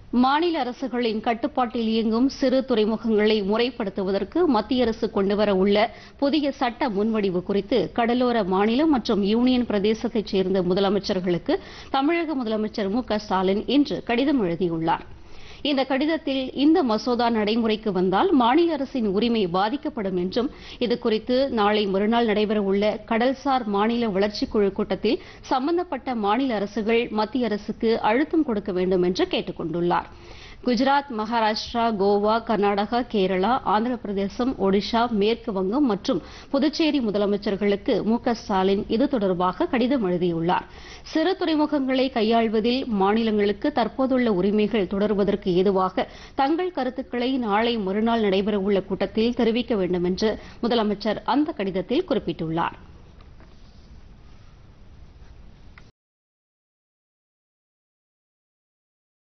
மாநில அரசுகளின் கட்டுப்பாட்டில் இயங்கும் சிறு துறைமுகங்களை முறைப்படுத்துவதற்கு மத்திய அரசு கொண்டுவர உள்ள புதிய சட்ட முன்வடிவு குறித்து கடலோர மாநிலம் மற்றும் யூனியன் பிரதேசத்தைச் சேர்ந்த முதலமைச்சர்களுக்கு தமிழக முதலமைச்சர் மு க ஸ்டாலின் இன்று கடிதம் எழுதியுள்ளார் இந்த கடிதத்தில் இந்த மசோதா நடைமுறைக்கு வந்தால் மாநில அரசின் உரிமை பாதிக்கப்படும் என்றும் இதுகுறித்து நாளை மறுநாள் நடைபெறவுள்ள கடல்சார் மாநில வளர்ச்சிக் குழு கூட்டத்தில் சம்பந்தப்பட்ட மாநில அரசுகள் மத்திய அரசுக்கு அழுத்தம் கொடுக்க வேண்டும் என்று கேட்டுக் கொண்டுள்ளார் குஜராத் மகாராஷ்டிரா கோவா கர்நாடகா கேரளா ஆந்திர பிரதேசம் ஒடிஷா மேற்கு வங்கம் மற்றும் புதுச்சேரி முதலமைச்சர்களுக்கு மு க ஸ்டாலின் இது தொடர்பாக கடிதம் எழுதியுள்ளார் சிறு துறைமுகங்களை கையாள்வதில் மாநிலங்களுக்கு தற்போதுள்ள உரிமைகள் தொடர்வதற்கு ஏதுவாக தங்கள் கருத்துக்களை நாளை மறுநாள் நடைபெறவுள்ள கூட்டத்தில் தெரிவிக்க வேண்டும் என்று முதலமைச்சர் அந்த கடிதத்தில் குறிப்பிட்டுள்ளார்